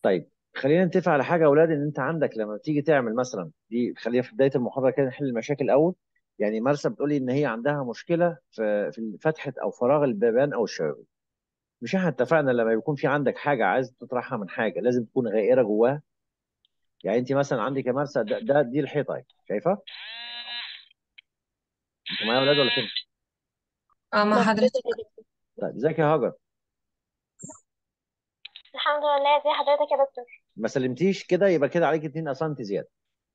طيب خلينا نتفق على حاجه يا اولاد ان انت عندك لما تيجي تعمل مثلا دي خلينا في بدايه المحاضره كده نحل المشاكل الاول يعني مرسى بتقولي ان هي عندها مشكله في في فتحه او فراغ البيبان او الشبابيك مش احنا اتفقنا لما يكون في عندك حاجه عايز تطرحها من حاجه لازم تكون غائره جواها يعني انت مثلا عندك يا مرسى ده, ده دي الحيطه اهي شايفه انتوا معايا يا اولاد ولا فين اه مع مع حضرتك حضرتك يا دكتور طيب ازيك يا هاجر الحمد لله ازي حضرتك يا دكتور ما سلمتيش كده يبقى كده عليك 2 اسنت زياده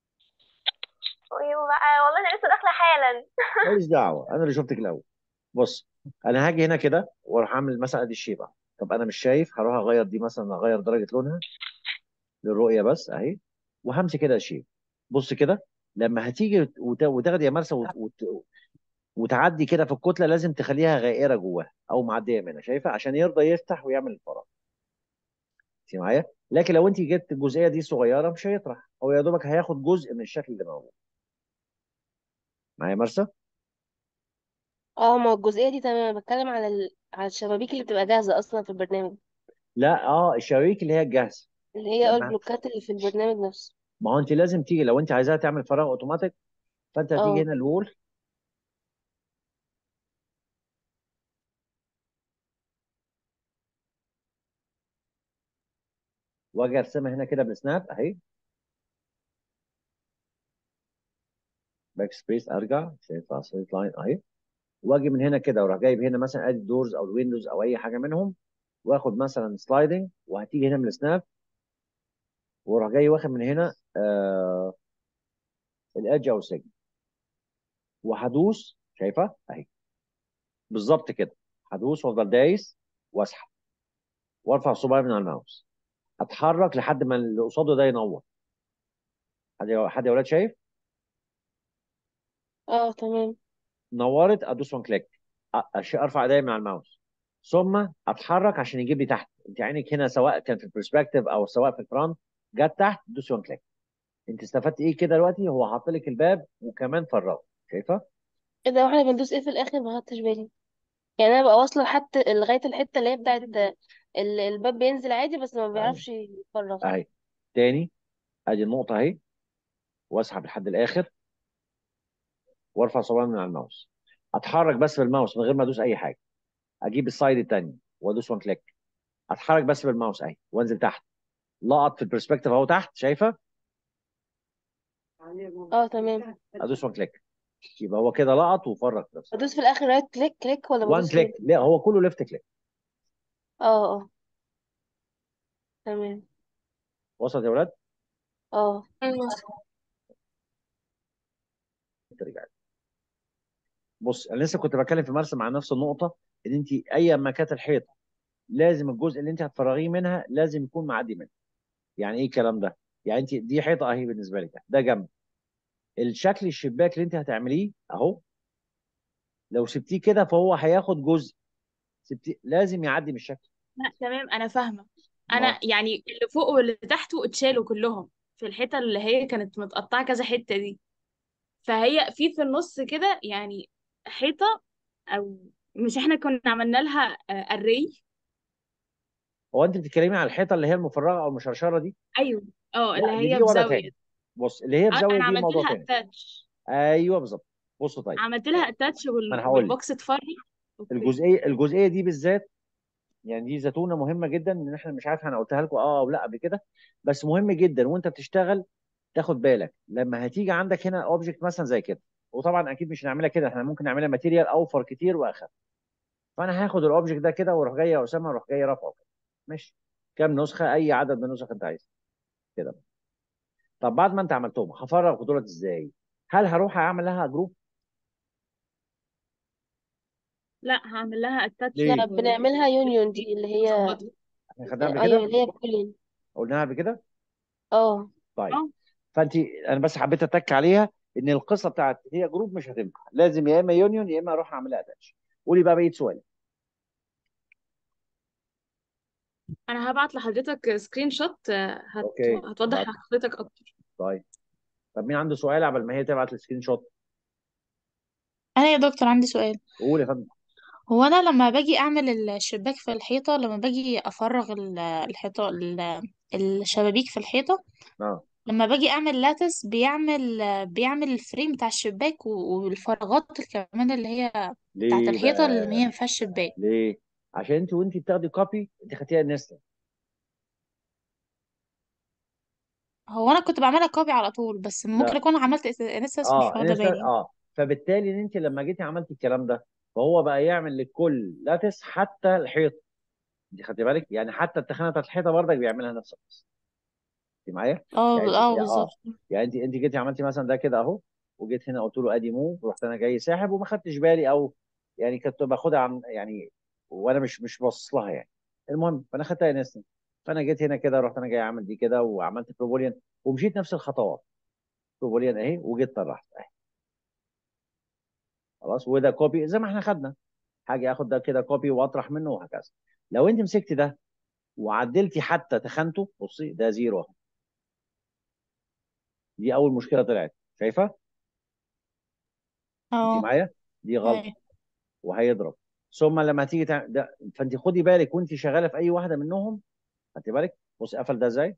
ايوه بقى والله انا لسه داخله حالا ماليش دعوه انا اللي شفتك الاول بص انا هاجي هنا كده واروح اعمل مثلا ادي الشيبه طب انا مش شايف هروح اغير دي مثلا اغير درجه لونها للرؤيه بس اهي وهمسك كده الشيب بص كده لما هتيجي وت- وتاخد يا مرسى وت- وت- وتعدي كده في الكتله لازم تخليها غائره جواها او معديه منها شايفه عشان يرضى يفتح ويعمل الفراغ انت معايا لكن لو انت جبت الجزئيه دي صغيره مش هيطرح هو يا دوبك هياخد جزء من الشكل اللي موجود معايا يا مرسى اه ما هو الجزئية دي تمام أنا بتكلم على ال... على الشبابيك اللي بتبقى جاهزة أصلا في البرنامج لا اه الشبابيك اللي هي الجاهزه اللي هي اه لما البلوكات اللي في البرنامج نفسه ما هو انت لازم تيجي لو انت عايزاها تعمل فراغ اوتوماتيك فانت هتيجي اه هنا الوول واجي ارسمها هنا كده بالسناب اهي باك سبيس ارجع شايف ستريت لاين اهي واجي من هنا كده واروح جايب هنا مثلا ادي الدورز او الويندوز او اي حاجه منهم واخد مثلا سلايدنج وهتيجي هنا من السناب واروح جاي واخد من هنا آه الادج او السجن وهدوس شايفه اهي بالظبط كده هدوس وافضل دايس واسحب وارفع صباعي من على الماوس اتحرك لحد ما اللي قصاده ده ينور حد حد يا ولاد شايف اه تمام نورت ادوس وان كليك أ- ارفع ايدي من على الماوس ثم اتحرك عشان يجيب لي تحت انت عينك هنا سواء كان في البرسبكتيف او سواء في الفرونت جت تحت دوس وان كليك انت استفدت ايه كده دلوقتي هو حاط لك الباب وكمان فرغ شايفه ايه ده واحنا بندوس ايه في الآخر ما خدتش بالي يعني أنا ببقى واصلة لحد لغاية الحتة اللي هي بتاعت ال- الباب بينزل عادي بس ما اهي بيعرفش يفرغ اهي تاني ادي النقطه اهي واسحب لحد الاخر وارفع صباعي من على الماوس اتحرك بس بالماوس من غير ما ادوس اي حاجه اجيب السايد الثاني وادوس وان كليك اتحرك بس بالماوس اهي وانزل تحت لقط في البرسبكتيف اهو تحت شايفه اه تمام ادوس وان كليك يبقى هو كده لقط وفرغ نفسه بدوس في الآخر رايت كليك كليك ولا وان بدوس فين كليك لا هو كله ليفت كليك اه اه تمام وصلت يا ولاد اه ايوه ترجع بص انا لسه كنت بتكلم في مرسم عن نفس النقطه ان انت اي ما كانت الحيطه لازم الجزء اللي انت هتفرغيه منها لازم يكون معدي منها يعني ايه الكلام ده يعني انت دي حيطه اهي بالنسبه لك ده جنب الشكل الشباك اللي انت هتعمليه اهو لو سبتيه كده فهو هياخد جزء سبتيه لازم يعدي من الشكل لا تمام انا فاهمه ما انا يعني اللي فوق واللي تحته اتشالوا كلهم في الحته اللي هي كانت متقطعه كذا حته دي فهي في في النص كده يعني حيطه او مش احنا كنا عملنا لها اري هو انت بتتكلمي على الحيطه اللي هي المفرغه او المشرشره دي ايوه اه اللي لا دي هي دي وضع بزاويه تاني بص اللي هي أ- بزاويه انا دي عملت موضوع لها تاني اتاتش ايوه بالظبط بصوا طيب عملت لها اتاتش ما انا هقول لك والبوكس اتفرغ اوكي الجزئيه الجزئيه دي بالذات يعني دي زتونه مهمه جدا ان احنا مش عارف انا قلتها لكم اه او لا قبل كده بس مهم جدا وانت بتشتغل تاخد بالك لما هتيجي عندك هنا اوبجكت مثلا زي كده وطبعا اكيد مش هنعملها كده احنا ممكن نعملها ماتيريال اوفر كتير واخف فانا هاخد الاوبجكت ده كده واروح جاي يا اسامه اروح جاي رافعه كده ماشي كام نسخه اي عدد من النسخ انت عايزها كده طب بعد ما انت عملتهم هفرغ دولت ازاي هل هروح اعمل لها جروب لا هعمل لها اتاتش لا ليه بنعملها يونيون دي اللي هي واظبطها احنا خدناها قبل ايوه كده اللي هي بولين قلناها قبل كده اه طيب اه فانت انا بس حبيت اتك عليها ان القصه بتاعت هي جروب مش هتنفع لازم يا اما يونيون يا اما اروح اعملها اتاتش قولي بقى بقيه سؤال انا هبعت لحضرتك سكرين شوت هت... اوكي هتوضح بعد لحضرتك اكتر طيب طب مين عنده سؤال قبل ما هي تبعت السكرين شوت انا يا دكتور عندي سؤال قول يا فندم هو انا لما باجي اعمل الشباك في الحيطه لما باجي افرغ ال- الحيطه الشبابيك في الحيطة اه لما باجي اعمل لاتس بيعمل بيعمل الفريم بتاع الشباك و- والفراغات كمان اللي هي بتاعت ليه الحيطة اللي بقى هي ما فيهاش شباك ليه عشان انت وانت بتاخدي كوبي انت خدتيها انستا هو انا كنت بعملها كوبي على طول بس ممكن لا اكون عملت انستس مش اه واخدة انستا بالي اه فبالتالي ان انت لما جيتي عملتي الكلام ده فهو بقى يعمل لكل لاتس حتى الحيط انت خدتي بالك يعني حتى التخانه بتاعت الحيطه برضك بيعملها نفس القصه انت معايا اه يعني انت اه اه بالظبط يعني انت انت جيتي عملتي مثلا ده كده اهو وجيت هنا قلت له ادي موف رحت انا جاي ساحب وما خدتش بالي او يعني كنت باخدها عن يعني وانا مش مش باصص لها يعني المهم فانا خدتها انستنت فانا جيت هنا كده رحت انا جاي اعمل دي كده وعملت بروبوليان ومشيت نفس الخطوات بروبوليان اهي وجيت طرحت اهي خلاص وده كوبي زي ما احنا خدنا حاجه اخد ده كده كوبي واطرح منه وهكذا لو انت مسكت ده وعدلتي حتى تخنته بصي ده زيرو اهو دي اول مشكله طلعت شايفه انت اه معايا دي غلطه ايوه وهيضرب ثم لما تيجي تع... ده فانت خدي بالك وانت شغاله في اي واحده منهم خدي بالك بص قفل ده ازاي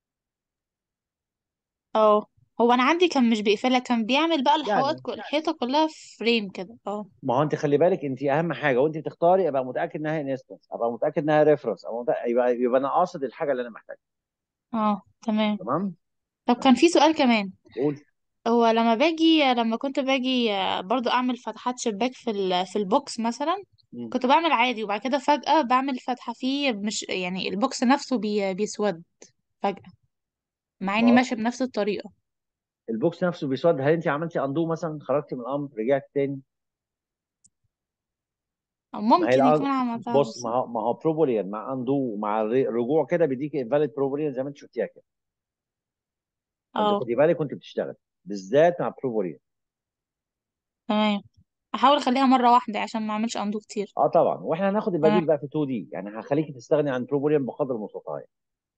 اه هو انا عندي كان مش بيقفلها كان بيعمل بقى الحوائط يعني كل- الحيطة كلها فريم كده اه ما هو انت خلي بالك انت اهم حاجه وانت بتختاري ابقى متاكد انها انستنس ابقى متاكد انها ريفرنس ابقى متأكد... يبقى يبقى انا قاصد الحاجه اللي انا محتاجها اه تمام تمام طب كان في سؤال كمان قول هو لما باجي لما كنت باجي آه، برضو اعمل فتحات شباك في ال... في البوكس مثلا مم. كنت بعمل عادي وبعد كده فجأة بعمل فتحة فيه مش يعني البوكس نفسه بي... بيسود فجأة مع ما اني هو ماشية بنفس الطريقة البوكس نفسه بيسود هل انت عملتي اندو مثلا خرجتي من الامر رجعت تاني او ما هي ممكن الأ... يكون عملتها بص بس ما هو ما هو بروبوليان مع اندو مع الر- رجوع كده بيديك انفاليد بروبوليان زي ما انت شفتيها كده فانت اه خدي بالك وانت بتشتغل بالذات مع بروبوليان تمام احاول اخليها مرة واحدة عشان ما اعملش اندو كتير اه طبعا واحنا هناخد تمام البديل بقى في 2 دي يعني هخليكي تستغني عن بروبوليان بقدر المستطاع يعني.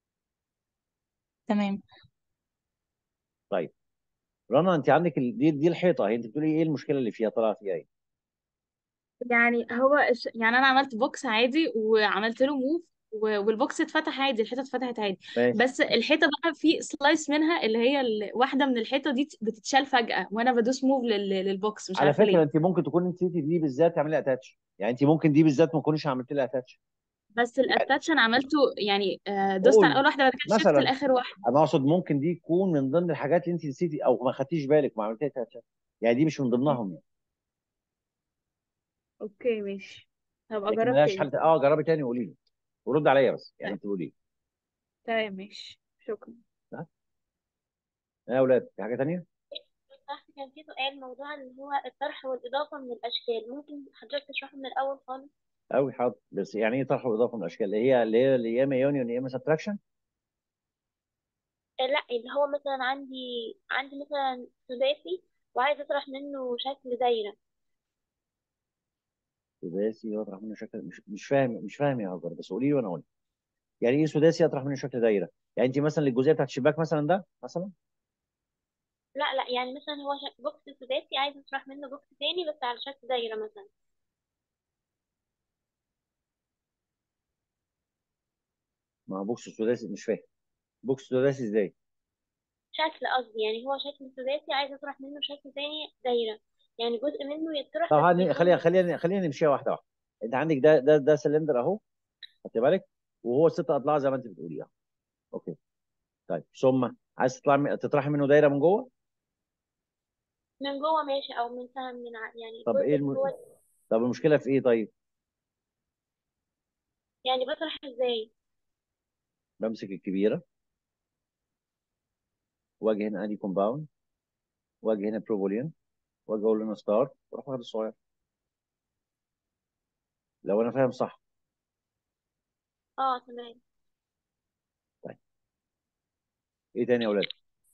تمام طيب رنا انت عندك ال... دي دي الحيطه هي انت بتقولي ايه المشكله اللي فيها طلع فيها ايه يعني هو الش... يعني انا عملت بوكس عادي وعملت له موف و... والبوكس اتفتح عادي الحيطه اتفتحت عادي ماشي بس الحيطه بقى في سلايس منها اللي هي ال... واحده من الحيطه دي بتتشال فجاه وانا بدوس موف لل... للبوكس مش على عارفه فكره ليه انت ممكن تكون انت نسيتي دي بالذات تعملي اتاتش يعني انت ممكن دي بالذات ما تكونيش عملت لها اتاتش بس يعني الاتاتش انا عملته يعني آه، دوست على قول اول واحده بعد كده شفت مثلا لاخر واحده انا اقصد ممكن دي تكون من ضمن الحاجات اللي انت نسيتي او ما خدتيش بالك وما عملتيها اتاتش يعني دي مش من ضمنهم يعني اوكي ماشي هبقى لكن اجرب ملهاش تاني حل اه جربي تاني وقولي لي ورد عليا بس يعني طيب انت قولي تمام ماشي شكرا لي يا اولاد في حاجه تانيه تحت كان في سؤال موضوع اللي هو الطرح والإضافة من الأشكال ممكن حضرتك تشرحه من الأول خالص قوي حاضر بس يعني ايه طرح واضافه من الاشكال اللي هي اللي هي اللي يا اما يونيون يا اما سبتراكشن آه، لا اللي هو مثلا عندي عندي مثلا ثلاثي وعايزة أطرح منه شكل دايرة سداسي واطرح منه شكل مش مش فاهم مش فاهم يا هاجر بس قولي لي وانا اقول لك. يعني ايه سداسي اطرح منه شكل دايره يعني انت مثلا الجزئيه بتاعت الشباك مثلا ده مثلا لا لا يعني مثلا هو شك- بوكس سداسي عايزة أطرح منه بوكس تاني بس على شكل دايرة مثلا ما هو بوكس سداسي مش فاهم بوكس سداسي ازاي شكل قصدي يعني هو شكل سداسي عايزة أطرح منه شكل تاني دايرة يعني جزء منه يطرح طب بس هن- خلينا يكون خلينا خلينا نمشيها واحده واحده انت عندك ده ده ده سلندر اهو خدت بالك وهو ست اضلاع زي ما انت بتقولي اهو اوكي طيب ثم عايز تطلع تطرحي منه دايره من جوه من جوه ماشي أو مثلا من ع- يعني طب ايه الجزء اللي الم... هو طب المشكله في ايه طيب يعني بطرح ازاي بمسك الكبيره واجي هنا ادي كومباوند واجي هنا بروبولين واجي اقول له ستار واروح واخد الصغير لو انا فاهم صح اه تمام طيب ايه تاني يا اولاد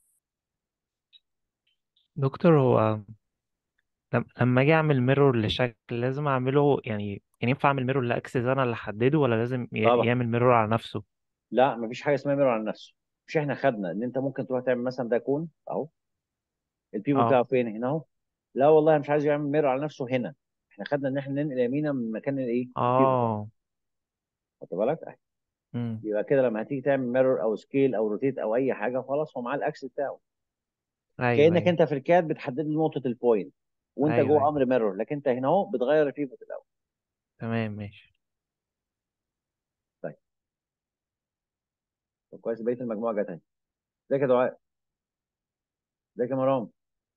دكتور هو لم- لما اجي اعمل ميرور لشكل لازم اعمله يعني يعني ينفع اعمل ميرور لاكسس انا اللي احدده ولا لازم ي- طبعا يعمل ميرور على نفسه لا مفيش حاجه اسمها ميرور على نفسه مش احنا خدنا ان انت ممكن تروح تعمل مثلا ده كون اهو البيفو اه بتاعه فين هنا اهو لا والله مش عايز يعمل ميرور على نفسه هنا احنا خدنا ان احنا ننقل يمينا من مكان الايه البيفو بتاعه اه خدت بالك أهي. امم يبقى كده لما هتيجي تعمل ميرور او سكيل او روتيت او اي حاجه خلاص هو معاه الاكس بتاعه ايوه كانك ايوه انت في الكاد بتحدد له نقطه البوينت وانت ايوه جوه ايوه امر ميرور لكن انت هنا اهو بتغير البيفوت الاول تمام ماشي طيب طب كويس بقيه المجموعه جت اهي ازيك يا دعاء ازيك يا مرام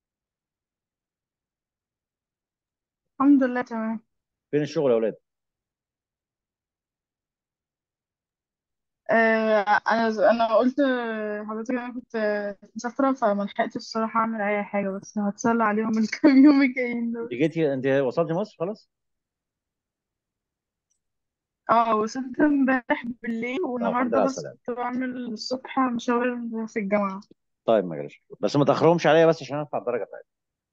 الحمد لله تمام فين الشغل يا اولاد آه انا انا قلت حضرتك انا كنت مسافره فما لحقتش الصراحه اعمل اي حاجه بس هتسلى عليهم الكام يوم الجايين دول انت جيتي انت وصلتي مصر خلاص اه وصلت امبارح بالليل اه الحمد لله والنهارده على بس السلامه كنت بعمل الصبح مشاور في الجامعه طيب ما جراش بس ما تاخرهمش عليا بس عشان ادفع الدرجه بتاعتي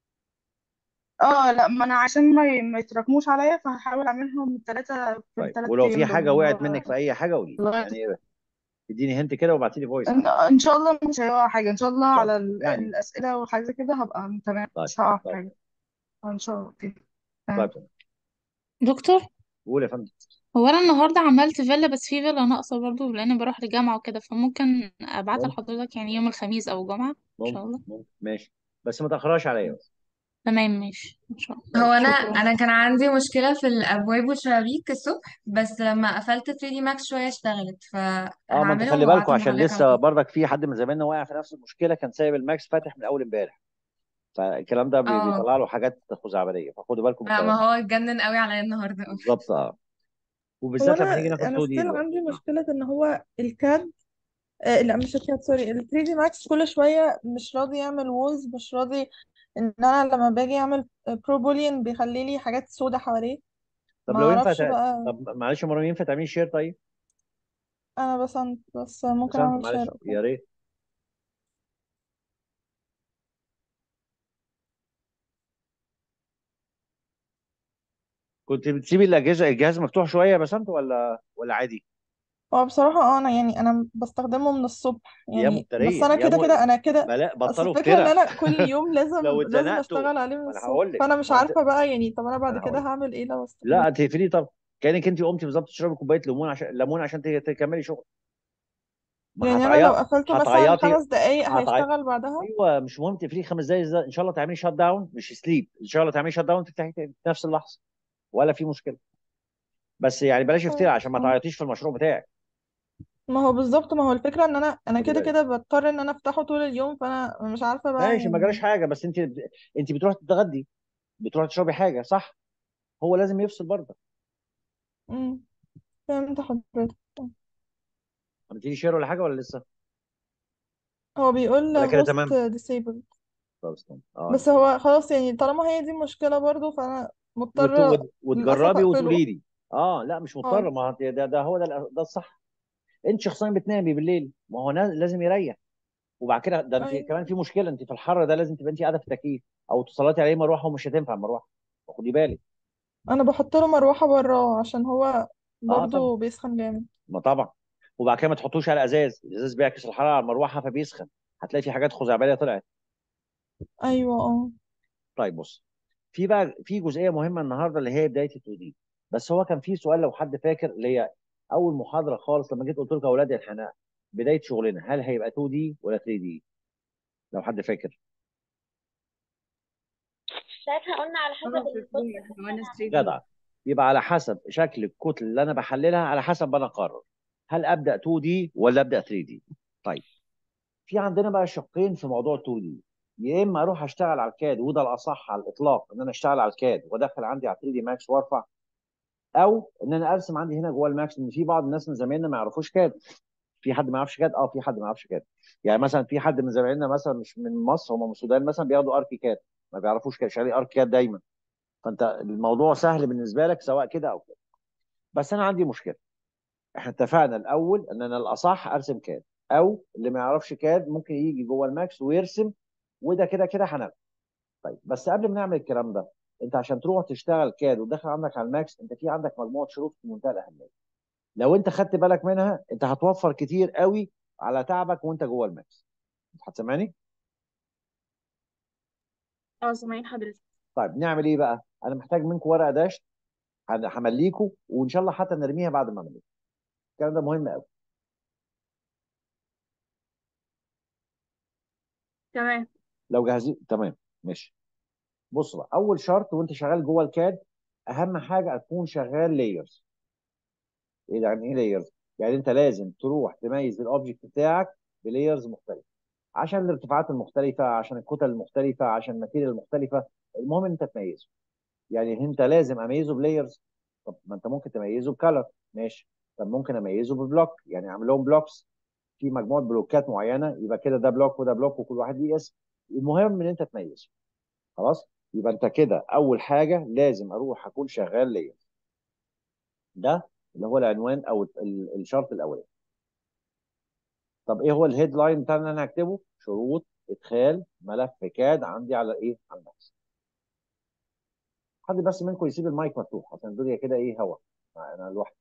اه لا ما انا عشان ما ي- ما يتراكموش عليا فهحاول اعملهم الثلاثه في طيب الثلاث ولو في ايام دول حاجه اللي وقعت منك هو في اي حاجه قولي لي لغايه يعني ايه اديني هنت كده وابعتي لي فويس ان إن شاء الله مش هيقع حاجه ان شاء الله ان شاء على الله ال- يعني الاسئله وحاجه زي كده هبقى تمام طيب مش هقع في طيب حاجه ان شاء الله اوكي طيب تمام تمام دكتور قول يا فندم هو انا النهارده عملت فيلا بس في فيلا ناقصه برضو لان بروح الجامعه وكده فممكن ابعتها ممكن لحضرتك يعني يوم الخميس او الجمعه ان شاء ممكن الله ممكن ماشي بس ما تاخرهاش عليا بس تمام ماشي ان شاء الله طيب هو انا شكرا انا كان عندي مشكله في الابواب والشبابيك الصبح بس لما قفلت 3 دي ماكس شويه اشتغلت اه ما انت فهعملهم خلي بالكوا وابعتهم عشان لحضرتك على لسه طول برضك في حد من زمايلنا واقع في نفس المشكله كان سايب الماكس فاتح من اول امبارح فالكلام ده بي- اه بيطلع له حاجات خزعبليه فخدوا بالكم من لا ما الكلام ده هو اتجنن قوي عليا النهارده قوي بالظبط اه هو وبالذات لما انا نيجي ناخد انا 2 دي ستيل دلوقتي عندي آه. مشكله ان هو الكاد آه لا مش الكاد سوري ال 3 دي ماكس كل شويه مش راضي يعمل وولز مش راضي ان انا لما باجي اعمل برو بوليان بيخلي لي حاجات سودة حواليه طب ما لو ينفع اعرفش تع... بقى طب معلش يا مريم ينفع تعملي شير طيب انا بسنت بس بس ممكن انت اعمل معلش شير اوكي يا ريت كنت بتسيبي الاجهزه الجهاز مفتوح شويه بس انت ولا ولا عادي هو بصراحه اه انا يعني انا بستخدمه من الصبح يا يعني بس مفتريه انا يا كده م... كده انا كده بلا اصل بطلوا الفكره ان افترا انا كل يوم لازم لو لازم اتزنقتوا اشتغل عليه من ما انا الصبح هقول لك فانا مش ما انت عارفه بقى يعني طب انا ما بعد انا كده هقول لك هعمل ايه لو لا استخدمته هتقفليه طب كانك انت قمتي بالظبط تشربي كوبايه ليمون عشان ليمون عشان ت- تكملي شغل ما يعني انا لو هتعيط قفلته مثلا هتعيطي خمس دقايق هتعيط هيشتغل بعدها ايوه مش مهم تقفليه خمس دقايق ازاي ان شاء الله تعملي شات داون مش سليب ان شاء الله تعملي شات داون تفتحي تاني في نفس اللحظه ولا في مشكله بس يعني بلاش افترا عشان ما اه تعيطيش في المشروع بتاعك ما هو بالظبط ما هو الفكرة ان انا انا خدي كده بالك كده بضطر ان انا افتحه طول اليوم فانا مش عارفة بقى ماشي ما جراش يعني حاجه بس انت انت بتروحي تتغدي بتروحي تشربي حاجه صح هو لازم يفصل برضه امم فهمت حضرتك عملتي لي شير ولا حاجه ولا لسه هو بيقول ولا كده host تمام disabled طب استنى اه بس هو خلاص يعني طالما هي دي المشكلة برضو فانا وت... مضطرة وت... للأسف وتجربي وتقولي اقفله لي اه لا مش اه مضطر ما هو ده ده هو ده ده الصح انت شخصيا بتنامي بالليل ما هو نا- لازم يريح وبعد كده ده انت ايوه كمان في مشكله انت في الحر ده لازم تبقى انت قاعده في التكييف او تصلاتي عليه مروحه ومش هتنفع المروحه خدي بالك انا بحط له مروحة براه عشان هو اه طبعا برضو بيسخن جامد ما طبعا وبعد كده ما تحطوش على ازاز الازاز بيعكس الحراره على المروحه فبيسخن هتلاقي في حاجات خزعبليه طلعت ايوه اه طيب بص في بقى في جزئيه مهمه النهارده اللي هي بدايه ال 2 دي بس هو كان في سؤال لو حد فاكر اللي هي اول محاضره خالص لما جيت قلت لكم يا اولاد احنا بدايه شغلنا هل هيبقى 2 دي ولا 3 دي لو حد فاكر ساعتها قلنا على اه حسب في الكتلة الدنيا احنا قلنا 3 دي جدع يبقى على حسب شكل الكتل اللي انا بحللها على حسب ما انا اقرر هل ابدا 2 دي ولا ابدا 3 دي طيب في عندنا بقى شقين في موضوع 2 دي يا اما اروح اشتغل على الكاد وده الاصح على الاطلاق ان انا اشتغل على الكاد وادخل عندي على 3 دي ماكس وارفع او ان انا ارسم عندي هنا جوه الماكس ان في بعض الناس من زمايلنا ما يعرفوش كاد في حد ما يعرفش كاد اه في حد ما يعرفش كاد يعني مثلا في حد من زمايلنا مثلا مش من مصر هم من السودان مثلا بياخدوا اركي كاد ما بيعرفوش كاد شغالين اركي كاد دايما فانت الموضوع سهل بالنسبه لك سواء كده او كده بس انا عندي مشكله احنا اتفقنا الاول ان انا الاصح ارسم كاد او اللي ما يعرفش كاد ممكن يجي جوه الماكس ويرسم وده كده كده هنعمل طيب بس قبل ما نعمل الكلام ده انت عشان تروح تشتغل كاد وداخل عندك على الماكس انت في عندك مجموعه شروط في منتهى الاهميه لو انت خدت بالك منها انت هتوفر كتير قوي على تعبك وانت جوه الماكس هتسمعني اه سامعين حضرتك طيب نعمل ايه بقى انا محتاج منكم ورقه داش همليكوا وان شاء الله حتى نرميها بعد ما نعمل الكلام ده مهم قوي تمام لو جاهزين تمام ماشي بص بقى اول شرط وانت شغال جوه الكاد اهم حاجه تكون شغال لايرز ايه ده يعني ايه لايرز يعني انت لازم تروح تميز الاوبجكت بتاعك بلايرز مختلفه عشان الارتفاعات المختلفه عشان الكتل المختلفه عشان الماتيريال المختلفه المهم ان انت تميزه يعني انت لازم اميزه بلايرز طب ما انت ممكن تميزه بكلر ماشي طب ممكن اميزه ببلوك يعني اعمل لهم بلوكس في مجموعه بلوكات معينه يبقى كده ده بلوك وده بلوك وكل واحد ليه اسم المهم ان انت تميزه خلاص يبقى انت كده اول حاجه لازم اروح اكون شغال لاير ده اللي هو العنوان او ال- الشرط الاولاني طب ايه هو الهيد لاين بتاعنا اللي انا هكتبه شروط ادخال ملف كاد عندي على ايه على الماكس حد بس منكم يسيب المايك مفتوح عشان الدنيا كده ايه هوا انا لوحدي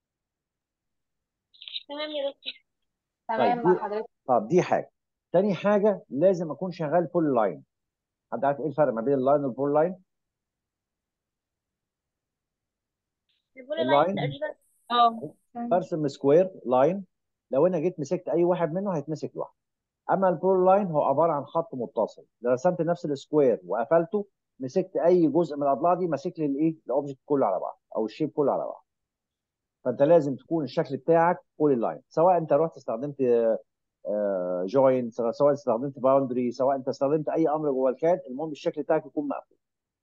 تمام يا دكتور طيب تمام دي مع حضرتك طب دي حاجه تاني حاجه لازم اكون شغال فول لاين حد عارف ايه الفرق ما بين اللاين والفول لاين البول لاين اللاين تقريبا اه برسم سكوير لاين لو انا جيت مسكت اي واحد منه هيتمسك لوحده اما البول لاين هو عباره عن خط متصل لو رسمت نفس السكوير وقفلته مسكت اي جزء من الاضلاع دي ماسك لي الايه الاوبجكت كله على بعض او الشيب كله على بعض فانت لازم تكون الشكل بتاعك بولي لاين سواء انت رحت استخدمت جوين سواء استخدمت باوندري سواء انت استخدمت اي امر جوه الكاد المهم الشكل بتاعك يكون مقفول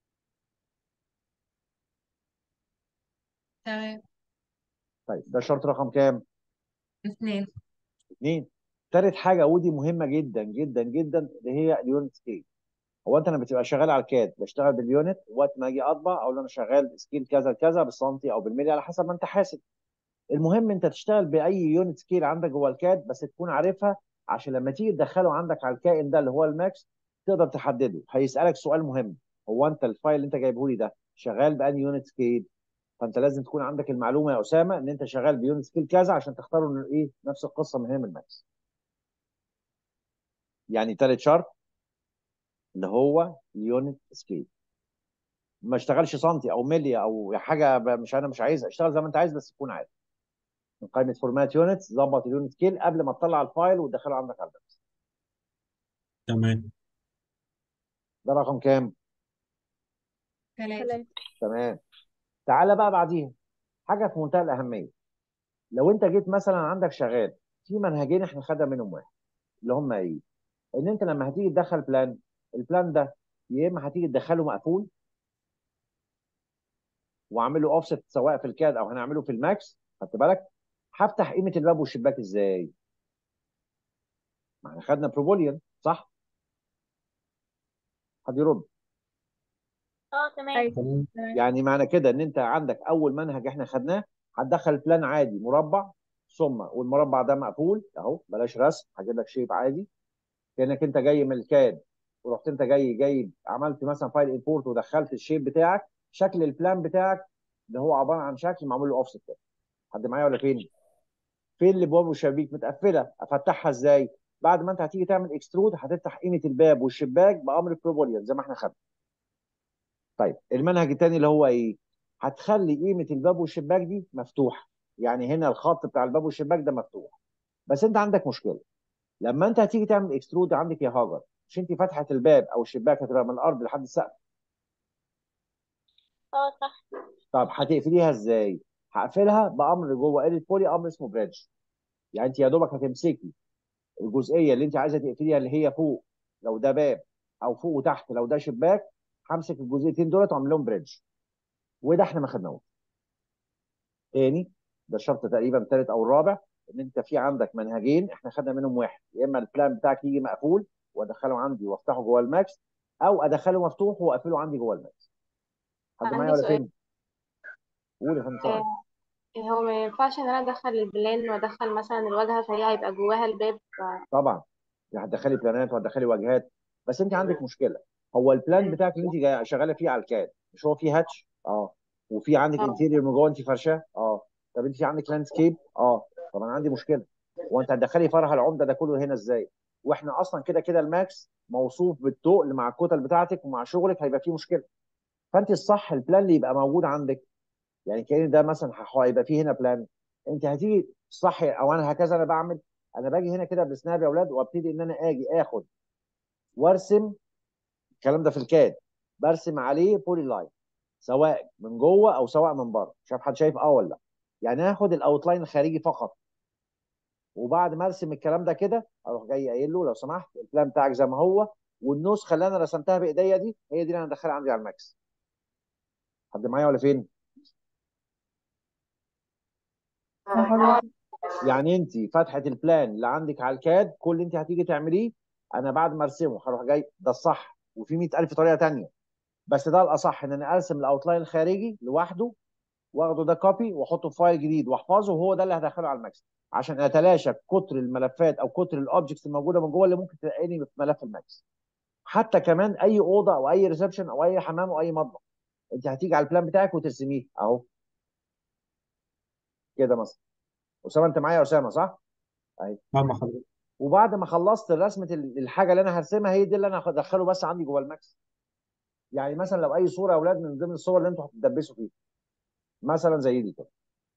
تمام طيب ده الشرط رقم كام؟ اثنين اثنين ثالث حاجه ودي مهمه جدا جدا جدا اللي هي اليونت سكيل هو انت لما بتبقى شغال على الكاد بشتغل باليونت وقت ما اجي اطبع اقول انا شغال سكيل كذا كذا بالسنتي او بالملي على حسب ما انت حاسب المهم انت تشتغل باي يونت سكيل عندك جوه الكاد بس تكون عارفها عشان لما تيجي تدخله عندك على الكائن ده اللي هو الماكس تقدر تحدده هيسالك سؤال مهم هو انت الفايل اللي انت جايبه لي ده شغال باني يونت سكيل فانت لازم تكون عندك المعلومه يا اسامه ان انت شغال بيونت سكيل كذا عشان تختار انه ايه نفس القصه من هنا من الماكس يعني ثالث شرط اللي هو اليونت سكيل ما اشتغلش سنتي او ملي او حاجه ب- مش انا مش عايز اشتغل زي ما انت عايز بس تكون عارف من قائمه فورمات يونتس ظبط اليونت سكيل قبل ما تطلع الفايل وتدخله عندك على الباب تمام ده رقم كام؟ ثلاثة ثلاثة تمام تعالى بقى بعديها حاجه في منتهى الاهميه لو انت جيت مثلا عندك شغال في منهجين احنا خدنا منهم واحد اللي هم ايه؟ ان انت لما هتيجي تدخل بلان البلان ده يا اما هتيجي تدخله مقفول واعمل له اوفست سواء في الكاد او هنعمله في الماكس خدت بالك هفتح قيمه الباب والشباك ازاي؟ ما احنا خدنا بروبوليان صح؟ حد يرد اه تمام ايوه تمام تمام يعني معنى كده ان انت عندك اول منهج احنا خدناه هتدخل بلان عادي مربع ثم والمربع ده مقفول اهو بلاش رسم هجيب لك شيب عادي كانك انت جاي من الكاد ورحت انت جاي جايب عملت مثلا فايل امبورت ودخلت الشيب بتاعك شكل البلان بتاعك اللي هو عباره عن شكل معمول له اوفست كده حد معايا ولا فين؟ فين الابواب والشبابيك متقفله افتحها ازاي؟ بعد ما انت هتيجي تعمل اكسترود هتفتح قيمه الباب والشباك بامر بروبوليان زي ما احنا خدنا طيب المنهج الثاني اللي هو ايه؟ هتخلي قيمه الباب والشباك دي مفتوحه يعني هنا الخط بتاع الباب والشباك ده مفتوح بس انت عندك مشكله لما انت هتيجي تعمل اكسترود عندك يا هاجر مش انت فتحه الباب او الشباك هتبقى من الارض لحد السقف اه صح طب هتقفليها ازاي؟ هقفلها بامر جوه ال بولي امر اسمه بريدج يعني انت يا دوبك هتمسكي الجزئيه اللي انت عايزه تقفليها اللي هي فوق لو ده باب او فوق وتحت لو ده شباك همسك الجزئيتين دولت واعمل لهم بريدج وده احنا ما خدناهوش تاني ده الشرط تقريبا الثالث او الرابع ان انت في عندك منهجين احنا خدنا منهم واحد يا اما البلان بتاعك يجي مقفول وادخله عندي وافتحه جوه الماكس او ادخله مفتوح واقفله عندي جوه الماكس حد معايا عندي ولا سؤال فين؟ قول يا فندم آه سامعك هو ما ينفعش ان انا ادخل البلان وادخل مثلا الواجهه فهي هيبقى جواها الباب ف... طبعا يعني هتدخلي بلانات وهتدخلي واجهات بس انت عندك مشكله هو البلان بتاعك اللي انت جاي- شغاله فيه على الكاد مش هو فيه هاتش اه وفي عندك اه انتيريور من جوه انت فرشاه اه طب انت في عندك لاندسكيب اه طب انا عندي مشكله وانت هتدخلي فرح العمده ده كله هنا ازاي واحنا اصلا كده كده الماكس موصوف بالتقل مع الكتل بتاعتك ومع شغلك هيبقى فيه مشكله فانت الصح البلان اللي يبقى موجود عندك يعني كأن ده مثلا ح- هيبقى فيه هنا بلان انت هتيجي صح او انا هكذا انا بعمل انا باجي هنا كده بسناب يا اولاد وابتدي ان انا اجي اخد وارسم الكلام ده في الكاد برسم عليه بولي لاين سواء من جوه او سواء من بره شايف حد شايف اه ولا لا يعني هاخد الاوتلاين الخارجي فقط وبعد ما ارسم الكلام ده كده اروح جاي قايل له لو سمحت البلان بتاعك زي ما هو والنسخه اللي انا رسمتها بايديا دي هي دي اللي انا هدخلها عندي على الماكس حد معايا ولا فين؟ يا حضرتك يعني انت فتحه البلان اللي عندك على الكاد كل اللي انت هتيجي تعمليه انا بعد ما ارسمه هروح جاي ده الصح وفي 100000 طريقه تانيه بس ده الاصح ان انا ارسم الاوتلاين الخارجي لوحده واخده ده كوبي واحطه في فايل جديد واحفظه وهو ده اللي هدخله على الماكس عشان اتلاشى كتر الملفات او كتر الاوبجكتس الموجوده من جوه اللي ممكن تلاقيني في ملف الماكس حتى كمان اي اوضه او اي ريسبشن او اي حمام او اي مطبخ انت هتيجي على البلان بتاعك وترسميه اهو كده مثلا اسامه انت معايا يا اسامه صح؟ اهي نعم حضرتك وبعد ما خلصت رسمه ال- الحاجه اللي انا هرسمها هي دي اللي انا هدخله بس عندي جوه الماكس يعني مثلا لو اي صوره يا اولاد من ضمن الصور اللي انتوا هتدبسوا فيها مثلا زي دي كده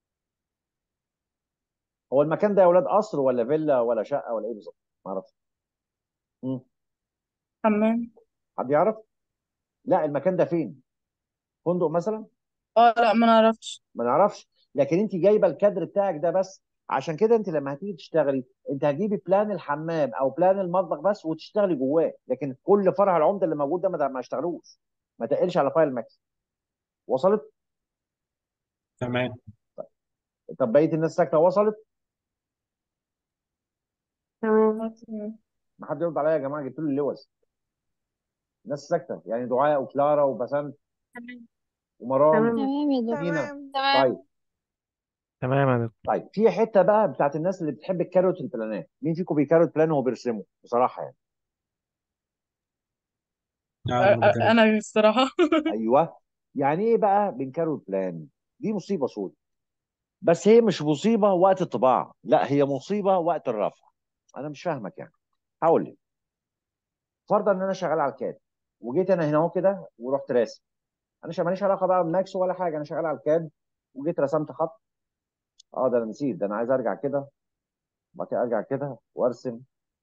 هو المكان ده يا اولاد قصر ولا فيلا ولا شقه ولا ايه بالظبط؟ ما اعرفش مم. حمام حد يعرف؟ لا المكان ده فين؟ فندق مثلا؟ اه لا ما نعرفش ما نعرفش لكن انت جايبه الكادر بتاعك ده بس عشان كده انت لما هتيجي تشتغلي انت هتجيبي بلان الحمام او بلان المطبخ بس وتشتغلي جواه لكن كل فرع العمده اللي موجود ده ما ما اشتغلوش ما تقلش على فايل ماكس وصلت؟ تمام طب بقيه الناس ساكته وصلت؟ تمام ما حد يرد عليا يا جماعه جبت له اللوز الناس ساكته يعني دعاء وكلارا وبسنت تمام ومرام تمام تمام يا دكتور ومينا تمام تمام طيب تمام يا دكتور طيب في حته بقى بتاعت الناس اللي بتحب الكاروت البلانات مين فيكم بيكاروت بلان وهو بيرسمه بصراحه يعني نعم أ- أ- حضرتك انا الصراحة ايوه يعني ايه بقى بنكاروت بلان دي مصيبه سود بس هي مش مصيبه وقت الطباعه لا هي مصيبه وقت الرفع انا مش فاهمك يعني هقول لك فرضا ان انا شغال على الكاد وجيت انا هنا اهو كده ورحت راسم انا مش ماليش علاقه بقى بماكس ولا حاجه انا شغال على الكاد وجيت رسمت خط اه ده انا نسيت ده انا عايز ارجع كده بعد كده ارجع كده وارسم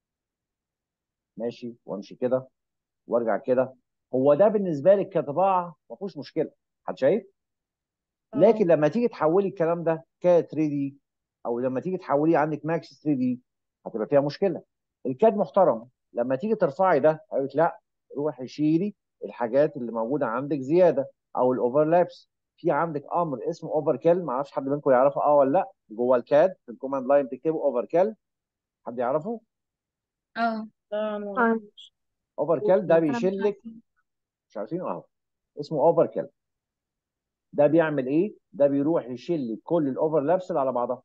ماشي وامشي كده وارجع كده هو ده بالنسبه لك كطباعه ما فيهوش مشكله حد شايف لكن اه لما تيجي تحولي الكلام ده ك 3 دي او لما تيجي تحوليه عندك ماكس 3 دي هتبقى فيها مشكله الكاد محترم لما تيجي ترفعي ده هيقول لك لا روحي شيلي الحاجات اللي موجوده عندك زياده او الاوفرلابس في عندك امر اسمه اوفر كيل ما اعرفش حد منكم يعرفه اه ولا لا جوه الكاد في الكوماند لاين تكتبه اوفر كيل حد يعرفه اه لا انا اه معرفش اوفر كيل ده انا مش بيشيل لك عارفه مش عارفينه اهو اسمه اوفر كيل ده بيعمل ايه ده بيروح يشيل لك كل الاوفرلابس اللي على بعضها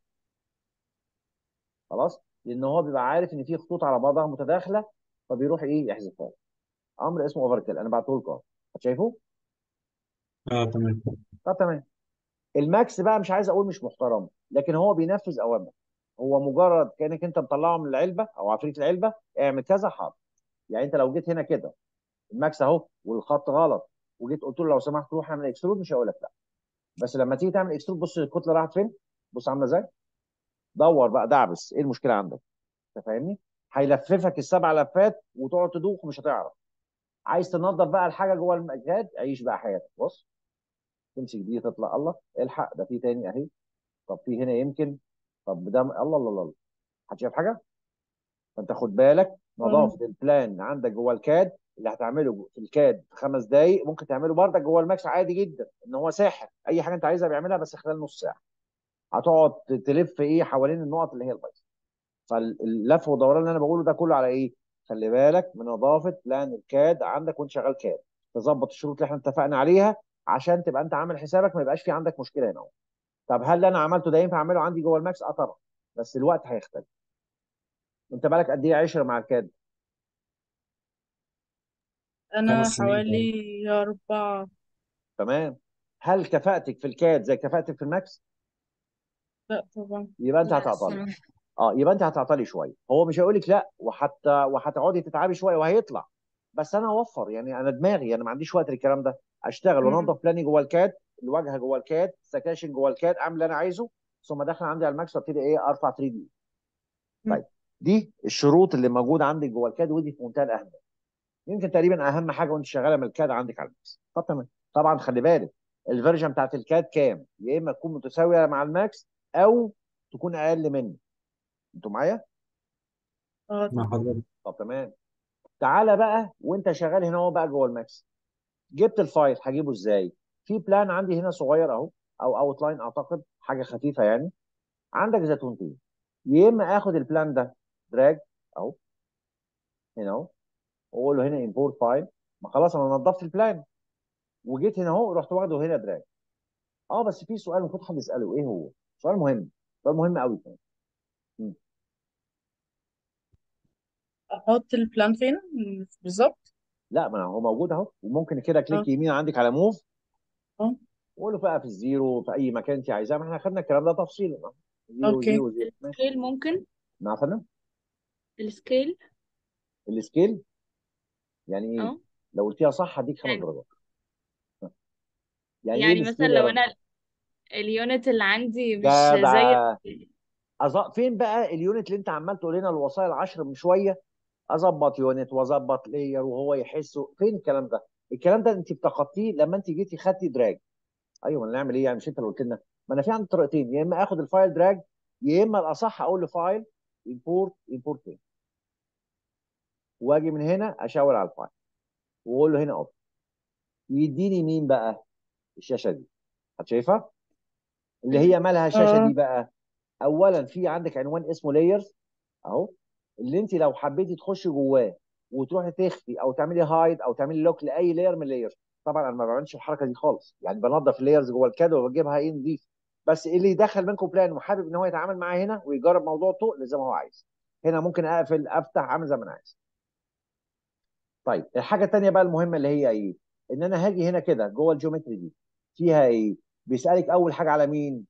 خلاص لان هو بيبقى عارف ان في خطوط على بعضها متداخله فبيروح ايه يحذفها امر اسمه اوفر كيل انا بعته لكم اهو شايفه اه تمام طب تمام الماكس بقى مش عايز اقول مش محترم لكن هو بينفذ اوامر هو مجرد كانك انت مطلعه من العلبه او عفريت العلبه اعمل كذا حاضر يعني انت لو جيت هنا كده الماكس اهو والخط غلط وجيت قلت له لو سمحت روح اعمل اكسترود مش هقول لك لا بس لما تيجي تعمل اكسترود بص الكتله راحت فين بص عامله ازاي دور بقى دعبس ايه المشكله عندك انت فاهمني هيلففك السبع لفات وتقعد تدوخ ومش هتعرف عايز تنظف بقى الحاجه جوه المجهاد عيش بقى حياتك بص تمسك دي تطلع الله الحق ده في تاني اهي طب في هنا يمكن طب ده الله الله الله الله حد شايف حاجه فانت خد بالك اه نظافه البلان عندك جوه الكاد اللي هتعمله في الكاد في خمس دقائق ممكن تعمله بردك جوه الماكس عادي جدا ان هو ساحر اي حاجه انت عايزها بيعملها بس خلال نص ساعه هتقعد تلف ايه حوالين النقط اللي هي البايظه فاللف والدوران اللي انا بقوله ده كله على ايه خلي بالك من نظافه بلان الكاد عندك وانت شغال كاد تظبط الشروط اللي احنا اتفقنا عليها عشان تبقى انت عامل حسابك ما يبقاش في عندك مشكله هنا طب هل اللي انا عملته ده ينفع اعمله عندي جوه الماكس اه طبعا بس الوقت هيختلف انت بالك قد ايه عشره مع الكاد انا خمس سنين تقريبا حوالي اربعة تمام هل كفاءتك في الكاد زي كفاءتك في الماكس لا طبعا يبقى انت لا هتعطلي الصراحة اه يبقى انت هتعطلي شويه هو مش هيقول لك لا وحتى وهتقعدي تتعبي شويه وهيطلع بس انا اوفر يعني انا دماغي انا ما عنديش وقت للكلام ده اشتغل مم. وانظف بلاني جوه الكاد الواجهه جوه الكاد سكاشن جوه الكاد اعمل اللي انا عايزه ثم داخل عندي على الماكس وابتدي ايه ارفع 3 دي مم. طيب دي الشروط اللي موجوده عندك جوه الكاد ودي في منتهى الاهميه يمكن تقريبا اهم حاجه وانت شغاله من الكاد عندك على الماكس طب تمام طبعا خلي بالك الفيرجن بتاعت الكاد كام يا اما تكون متساويه مع الماكس او تكون اقل منه انتوا معايا اه مع حضرتك طب تمام تعالى بقى وانت شغال هنا هو بقى جوه الماكس جبت الفايل هجيبه ازاي في بلان عندي هنا صغير اهو او اوت لاين اعتقد حاجه خفيفه يعني عندك زيتونتين يا اما اخد البلان ده دراج اهو هنا اهو واقول له هنا امبورت فايل ما خلاص انا نظفت البلان وجيت هنا اهو رحت واخده هنا دراج اه بس في سؤال المفروض حد يساله ايه هو سؤال مهم سؤال مهم قوي كمان مم. احط البلان فين بالظبط لا ما هو موجود اهو وممكن كده اه كليك يمين عندك على موف اه وقول له بقى في الزيرو في اي مكان انت عايزاه ما احنا خدنا الكلام ده تفصيلا أهو. زيرو اوكي زيرو زيرو ماشي السكيل ممكن نعم يا فندم السكيل السكيل يعني ايه اه لو قلتيها صح هديك خمس يعني درجات يعني ايه يعني مثلا السكيل يا لو رنا انا اليونت اللي عندي مش جدع زي أز... فين بقى اليونت اللي انت عمال تقول لنا الوصايا العشر من شويه اظبط يونت واظبط لاير وهو يحس فين الكلام ده الكلام ده انت افتقدتيه لما انت جيتي خدتي دراج ايوه ما نعمل ايه يعني مش انت اللي قلت لنا ما انا في عندي طريقتين يا اما اخد الفايل دراج يا اما الاصح اقول له فايل امبورت امبورت فين واجي من هنا اشاور على الفايل واقول له هنا اوبن يديني مين بقى الشاشه دي هتشايفها اللي هي مالها الشاشه اه دي بقى اولا في عندك عنوان اسمه لايرز اهو اللي انت لو حبيتي تخشي جواه وتروحي تخفي او تعملي هايد او تعملي لوك لاي لاير من اللايرز طبعا انا ما بعملش الحركه دي خالص يعني بنظف اللايرز جوه الكاد وبجيبها ايه نضيف بس اللي يدخل منكم بلان وحابب ان هو يتعامل معاه هنا ويجرب موضوع طوق زي ما هو عايز هنا ممكن اقفل افتح اعمل زي ما انا عايز طيب الحاجه الثانيه بقى المهمه اللي هي ايه ان انا هاجي هنا كده جوه الجيومتري دي فيها ايه بيسالك اول حاجه على مين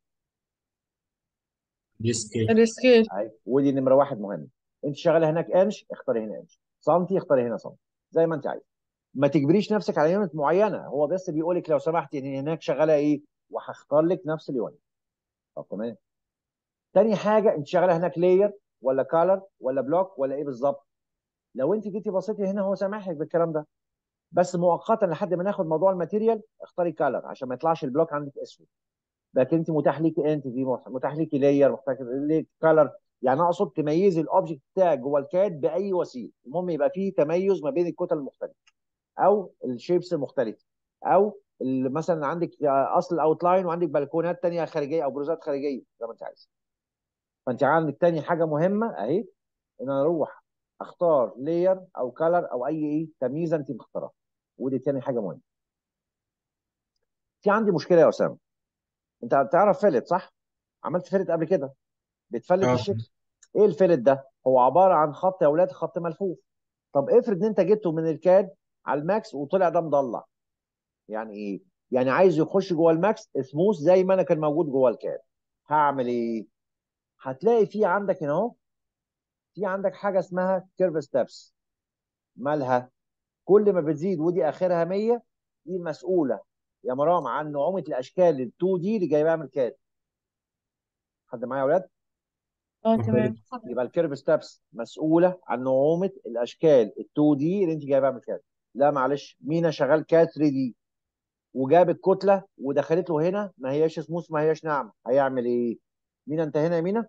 دي سكيل السكيل اهي ودي نمره واحد مهم انت شغاله هناك انش اختاري هنا انش سنتي اختاري هنا سنتي زي ما انت عايز ما تجبريش نفسك على يونت معينه هو بس بيقول لك لو سمحت ان هناك شغاله ايه وهختار لك نفس اليونت طب تمام تاني حاجه انت شغاله هناك لاير ولا كالر ولا بلوك ولا ايه بالظبط لو انت جيتي بصيتي هنا هو سامح لك بالكلام ده بس مؤقتا لحد ما ناخد موضوع الماتيريال اختاري كالر عشان ما يطلعش البلوك عندك اسود لكن انت متاح ليكي انت دي متاح ليكي لاير متاح ليكي كالر يعني اقصد تميزي الاوبجكت بتاعك جوه الكاد باي وسيله المهم يبقى فيه تميز ما بين الكتل المختلفه او الشيبس المختلفه او ال- مثلا عندك اصل الاوتلاين وعندك بلكونات تانية خارجيه او بروزات خارجيه زي ما انت عايز فانت عندك تاني حاجه مهمه اهي ان انا اروح اختار لاير او كالر او اي ايه تمييزه انت مختارها ودي تاني حاجه مهمه في عندي مشكله يا اسامه انت بتعرف فيلت صح عملت فيلت قبل كده بتفلت اه الشكل ايه الفيلت ده هو عباره عن خط يا اولاد خط ملفوف طب افرض ان انت جبته من الكاد على الماكس وطلع ده مضلع يعني ايه يعني عايز يخش جوه الماكس سموث زي ما انا كان موجود جوه الكاد هعمل ايه هتلاقي في عندك هنا اهو في عندك حاجه اسمها كيرف ستابس مالها كل ما بتزيد ودي اخرها 100 دي مسؤوله يا مرام عن نعومه الاشكال ال 2 دي اللي جايبها من الكاد حد معايا يا اولاد اه تمام يبقى الكيرف ستابس مسؤوله عن نعومه الاشكال ال 2 دي اللي انت جايبها من الكاد لا معلش مينا شغال كاد 3 دي وجاب الكتله ودخلت له هنا ما هياش سموث ما هياش ناعمه هيعمل ايه مينا انت هنا يا مينا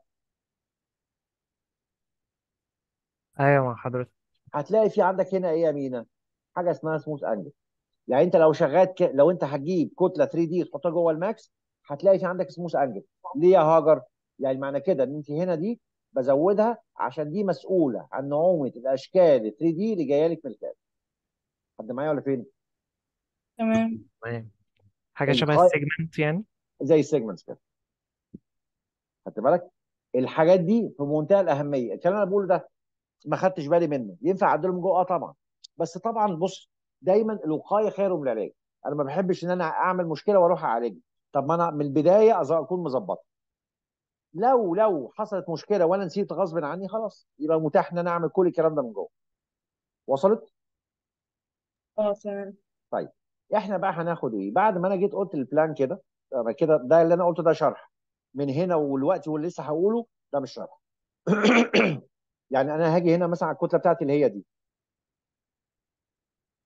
ايوه مع حضرتك هتلاقي في عندك هنا ايه يا مينا حاجه اسمها سموث انجل يعني انت لو شغال ك... لو انت هتجيب كتله 3 دي تحطها جوه الماكس هتلاقي في عندك سموث انجل ليه يا هاجر يعني معنى كده ان انت هنا دي بزودها عشان دي مسؤوله عن نعومه الاشكال 3 دي اللي جايه لك من الكاد حد معايا ولا فين تمام تمام حاجة شبه الخ... السيجمنت يعني زي السيجمنتس كده خدت بالك الحاجات دي في منتهى الاهميه الكلام اللي انا بقوله ده ما خدتش بالي منه ينفع اعدله من جوه اه طبعا بس طبعا بص دايما الوقايه خير من العلاج انا ما بحبش ان انا اعمل مشكله واروح اعالجها طب ما انا من البدايه أز- اكون مظبطها لو لو حصلت مشكله وانا نسيت غصب عني خلاص يبقى متاح ان انا اعمل كل الكلام ده من جوه وصلت اه تمام طيب احنا بقى هناخد ايه بعد ما انا جيت قلت البلان كده أنا كده ده اللي انا قلته ده شرح من هنا والوقت واللي لسه هقوله ده مش شرح يعني انا هاجي هنا مثلا على الكتله بتاعتي اللي هي دي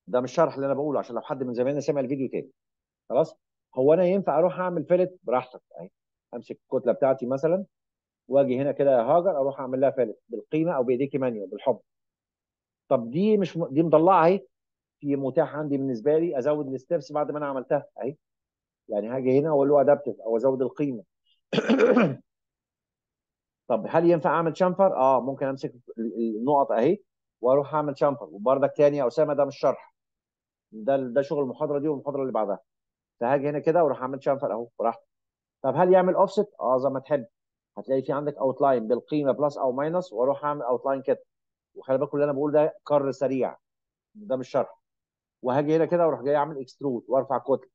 ده مش شرح اللي انا بقوله عشان لو حد من زمايلنا سمع الفيديو تاني خلاص هو انا ينفع اروح اعمل فيلت براحتك اهي امسك الكتله بتاعتي مثلا واجي هنا كده يا هاجر اروح اعمل لها فيلت بالقيمه او بايديكي مانيو بالحب طب دي مش م... دي مضلعه اهي في متاح عندي بالنسبه لي ازود الستبس بعد ما انا عملتها اهي يعني هاجي هنا واقول له ادابتيف او ازود القيمه طب هل ينفع اعمل شامفر؟ اه ممكن امسك ال- النقط اهي واروح اعمل شامفر وبرضك تاني يا اسامه ده مش شرح ده ده شغل المحاضره دي والمحاضره اللي بعدها فهاجي هنا كده واروح اعمل شامفر اهو براحتي طب هل يعمل اوفست؟ اه زي ما تحب هتلاقي في عندك اوتلاين بالقيمه بلس او ماينس واروح اعمل اوتلاين كده وخلي بالكم اللي انا بقول ده كر سريع ده مش شرح وهاجي هنا كده واروح جاي اعمل اكسترود وارفع كتله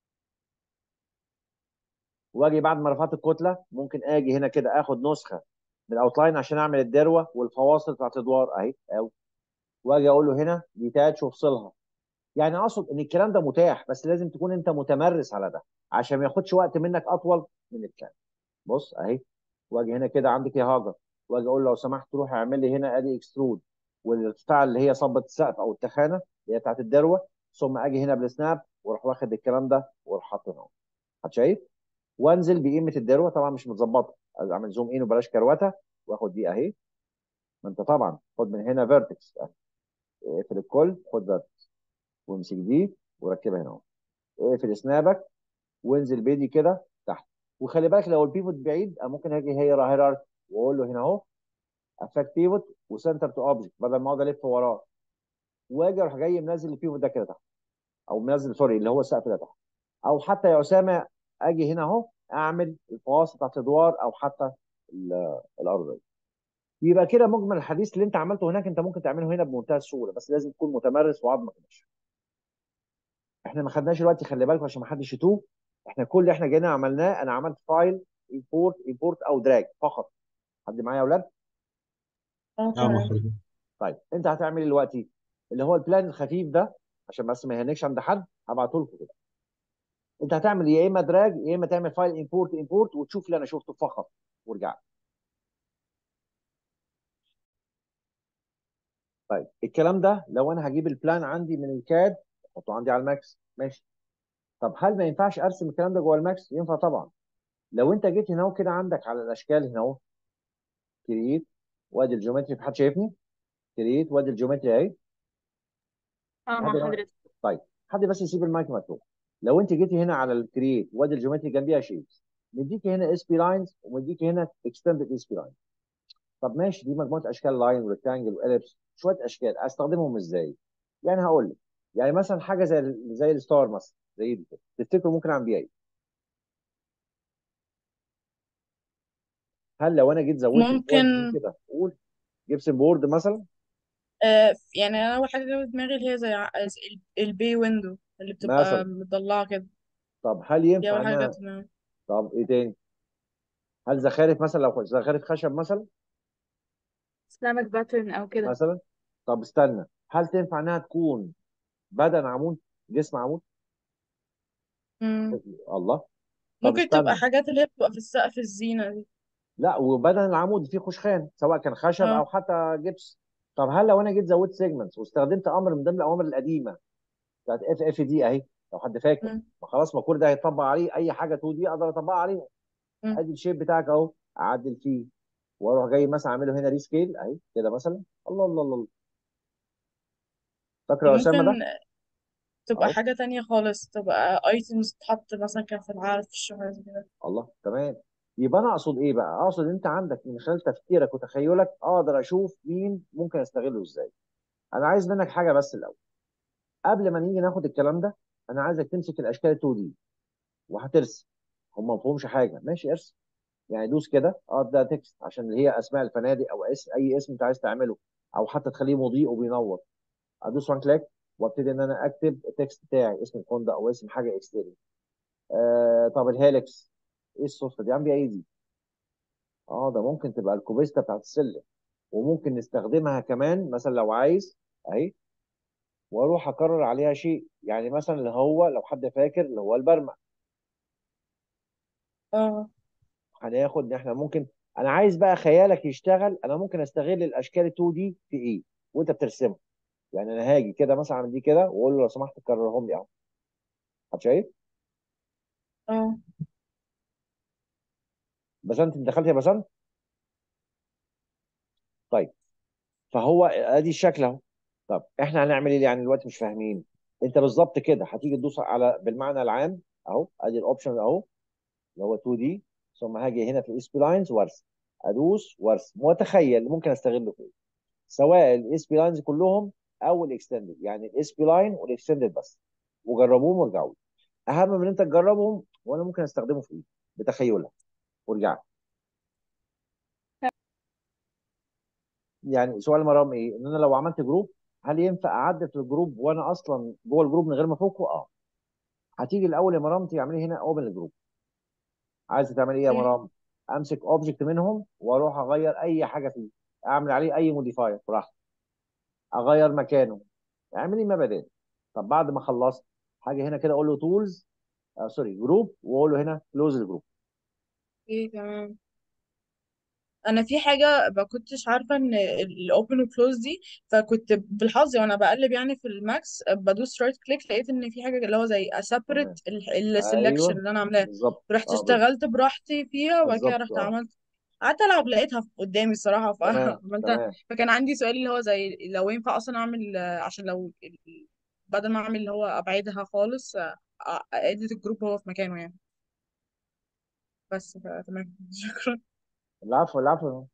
واجي بعد ما رفعت الكتله ممكن اجي هنا كده اخد نسخه من الاوتلاين عشان اعمل الذروه والفواصل بتاعت الادوار اهي أو. واجي اقول له هنا ديتاتش وافصلها يعني اقصد ان الكلام ده متاح بس لازم تكون انت متمرس على ده عشان ما ياخدش وقت منك اطول من الكلام بص اهي واجي هنا كده عندك يا هاجر واجي اقول له لو سمحت روح اعمل لي هنا ادي اكسترود والارتفاع اللي هي صبة السقف او التخانه اللي هي بتاعت الذروه ثم اجي هنا بالسناب واروح واخد الكلام ده واروح حاطه هنا هتشايف وانزل بقيمه الذروه طبعا مش متظبطه اعمل زوم ان وبلاش كروته واخد دي اهي ما انت طبعا خد من هنا فيرتكس اقفل الكل خد فيرتكس وامسك دي وركبها هنا اهو اقفل سنابك وانزل بيدي كده تحت وخلي بالك لو البيفوت بعيد ممكن هاجي هي هيراركي واقول له هنا اهو افكت بيفوت وسنتر تو اوبجكت بدل ما اقعد الف وراه واجي اروح جاي منزل البيفوت ده كده تحت او منزل سوري اللي هو السقف ده تحت او حتى يا اسامه اجي هنا اهو اعمل الفواصل بتاعت الادوار او حتى ال- الارضيه يبقى كده مجمل الحديث اللي انت عملته هناك انت ممكن تعمله هنا بمنتهى السهوله بس لازم تكون متمرس وعظمك ماشي احنا ما خدناش دلوقتي خلي بالكم عشان ما حدش يتوه احنا كل اللي احنا جينا عملناه انا عملت فايل امبورت امبورت او دراج فقط حد معايا يا اولاد اه اه تمام محفوظ طيب انت هتعمل ايه دلوقتي اللي هو البلان الخفيف ده عشان بس ما يهنكش عند حد هبعته لكم كده انت هتعمل يا اما دراج يا اما تعمل فايل امبورت امبورت وتشوف اللي انا شفته فقط وارجع طيب الكلام ده لو انا هجيب البلان عندي من الكاد احطه عندي على الماكس ماشي طب هل ما ينفعش ارسم الكلام ده جوه الماكس ينفع طبعا لو انت جيت هنا وكده عندك على الاشكال هنا اهو كرييت وادي الجيومتري في حد شايفني كرييت وادي الجيومتري اهي اه حد مع هنا حضرتك طيب حد بس يسيب المايك مفتوح لو انت جيتي هنا على الكرييت وادي الجيومتري جنبيها شيبس مديكي هنا اس بي لاينز ومديكي هنا اكستندد اس بي لاين طب ماشي دي مجموعه اشكال لاين وريكتانجل واليبس شويه اشكال استخدمهم ازاي؟ يعني هقول لك يعني مثلا حاجه زي ال- زي الستار مثلا زي دي كده تفتكروا ممكن اعمل بيها ايه؟ هل لو انا جيت زودت الفويل دي ممكن كده قول جبسن بورد مثلا آه يعني انا اول حاجه جت في دماغي اللي هي زي ع- زي ال- البي ويندو اللي بتبقى مثلا مضلعه كده طب هل دي ينفع اول حاجه انها جت في دماغي طب ايه تاني؟ هل زخارف مثلا لو زخارف خشب مثلا اسلامك باترن او كده مثلا طب استنى هل تنفع انها تكون بدن عمود جسم عمود مم. الله طب ممكن تبقى استنى حاجات اللي هي بتبقى في السقف الزينه دي لا وبدن العمود فيه خشخان سواء كان خشب اه او حتى جبس طب هل لو انا جيت زودت سيجمنتس واستخدمت امر من ضمن الاوامر القديمه بتاعت اف اف دي اهي لو حد فاكر مم. ما خلاص ما كل ده هيطبق عليه اي حاجه 2 دي اقدر اطبقها عليه مم. ادي الشيب بتاعك اهو اعدل فيه واروح جاي مثلا اعمله هنا ريسكيل اهي كده مثلا الله الله الله فاكر يا اسامه وممكن ده تبقى اهو حاجه تانية خالص تبقى ايتمز تتحط مثلا كان في العرض في الشهر كده الله تمام يبقى انا اقصد ايه بقى اقصد انت عندك من خلال تفكيرك وتخيلك اقدر اشوف مين ممكن استغله ازاي انا عايز منك حاجه بس الاول قبل ما نيجي ناخد الكلام ده انا عايزك تمسك الاشكال 2 دي وهترسم هم ما فيهمش حاجه ماشي ارسم يعني دوس كده اه ده تكست عشان اللي هي اسماء الفنادق او اسم اي اسم انت عايز تعمله او حتى تخليه مضيء وبينور ادوس وان كليك وابتدي ان انا اكتب التكست بتاعي اسم الفندق او اسم حاجه اكستيريور آه طب الهالكس ايه الصفه دي عم بيها ايه دي اه ده ممكن تبقى الكوبيستا بتاعت السلم وممكن نستخدمها كمان مثلا لو عايز اهي واروح اكرر عليها شيء يعني مثلا اللي هو لو حد فاكر اللي هو البرمع اه هناخد ان احنا ممكن انا عايز بقى خيالك يشتغل انا ممكن استغل الاشكال 2 دي في ايه وانت بترسمها يعني انا هاجي كده مثلا اعمل دي كده واقول له لو سمحت كررهم لي اهو حد شايف اه بسنت انت دخلت يا بسنت طيب فهو ادي الشكل اهو طب احنا هنعمل ايه يعني دلوقتي مش فاهمين انت بالظبط كده هتيجي تدوس على بالمعنى العام اهو ادي الاوبشن اهو اللي هو 2 دي ثم هاجي هنا في الاس بي لاينز وارسم ادوس وارسم واتخيل ممكن استغله في ايه سواء الاس بي لاينز كلهم او الاكستندد يعني الاس بي لاين والاكستندد بس وجربوهم وارجعوا لي اهم من انت تجربهم وانا ممكن استخدمه في ايه بتخيلك وارجع يعني سؤال مرام ايه ان انا لو عملت جروب هل ينفع اعدل في الجروب وانا اصلا جوه الجروب من غير ما افكه اه هتيجي الاول يا مرام تعملي هنا اوبن الجروب عايزه تعملي ايه يا اوكي مرام امسك اوبجكت منهم واروح اغير اي حاجه فيه اعمل عليه اي موديفاير براحتي اغير مكانه اعملي ما بدال طب بعد ما خلصت حاجه هنا كده اقول له تولز آه سوري جروب واقول له هنا كلوز الجروب ايه تمام انا في حاجه ما كنتش عارفه ان الاوبن وكلوز دي فكنت بالحظ وانا بقلب يعني في الماكس بدوس رايت كليك لقيت ان في حاجه اللي هو زي اسابريت تمام السلكشن ايوه اللي انا عاملاه بالظبط رحت اه بالظبط اشتغلت براحتي فيها وبعد كده بالظبط رحت اه عملت قعدت العب لقيتها قدامي الصراحه تمام فعملتها تمام فكان عندي سؤال اللي هو زي لو ينفع اصلا اعمل آه، عشان لو ال- بدل ما اعمل اللي هو ابعدها خالص اديت الجروب هو في مكانه يعني بس فتمام شكرا العفو العفو